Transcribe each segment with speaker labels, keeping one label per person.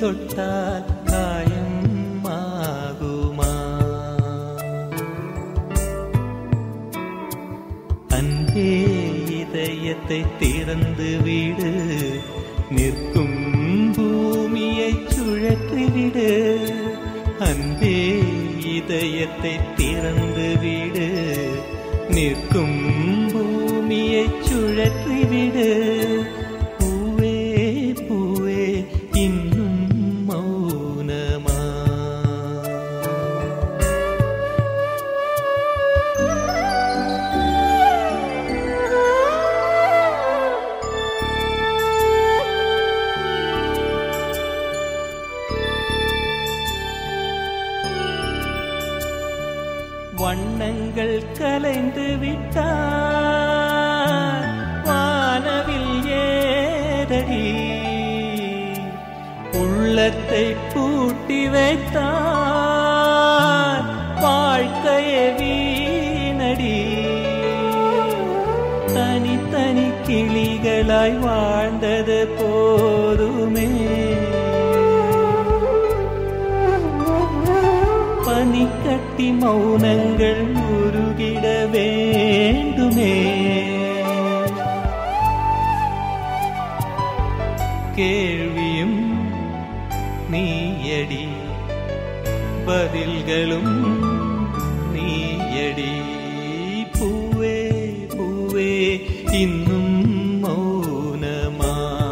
Speaker 1: தொட்டால் காயம் ஆகுமா அன்பே இதயத்தை திறந்து விடு நிற்கும் பூமியை சுழற்றி விடு அன்பே இதயத்தை திறந்து விடு நிற்கும் பூமியை சுழற்றி விடு பூவே பூவே இன்னும் மௌனமா வண்ணங்கள் கலைந்து விட்டார் வானவில் ஏதடி உள்ளத்தை பூட்டி வைத்தார் வாழ்க்கையை வீணடி தனித்தனி கிளிகளாய் வாழ்ந்தது போதுமே பனிக்கட்டி மௌனங்கள் உருகிட வேண்டுமே கேள்வியும் நீயடி பதில்களும் நீயடி பூவே பூவே இன்னும் மௌனமா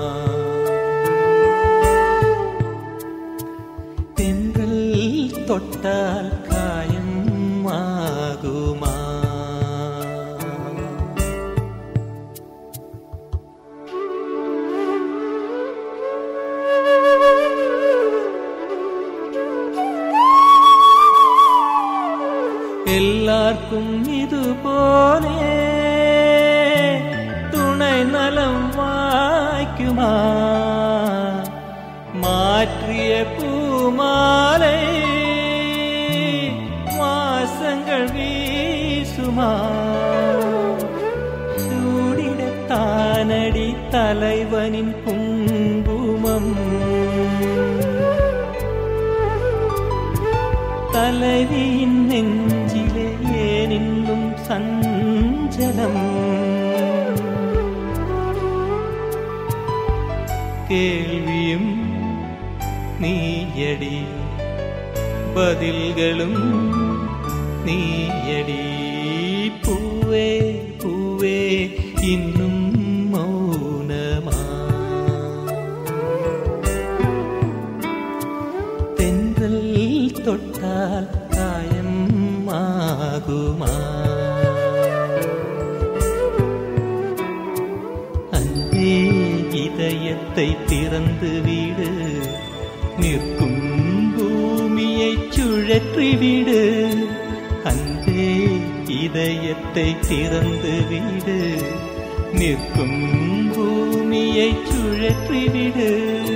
Speaker 1: தென்றல் தொட்டால் காயம் ஆகுமா எல்லாருக்கும் இது போலே துணை நலம் வாய்க்குமா மாற்றிய பூமாலை வாசங்கள் வீசுமா சூடிடத்தானடி தலைவனின் குங்குமம் தலைவியின் நெஞ்சிலே ஏன் இன்னும் சஞ்சலம் கேள்வியும் நீயடி பதில்களும் நீயடி பூவே பூவே இன்னும் மௌனமா தென்றல் தொட்டால் காயம் ஆகுமா அன்பே இதயத்தை திறந்து விடு நிற்கும் பூமியை சுழற்றி விடு அன்பே இதயத்தை திறந்து விடு நிற்கும் பூமியை சுழற்றி விடு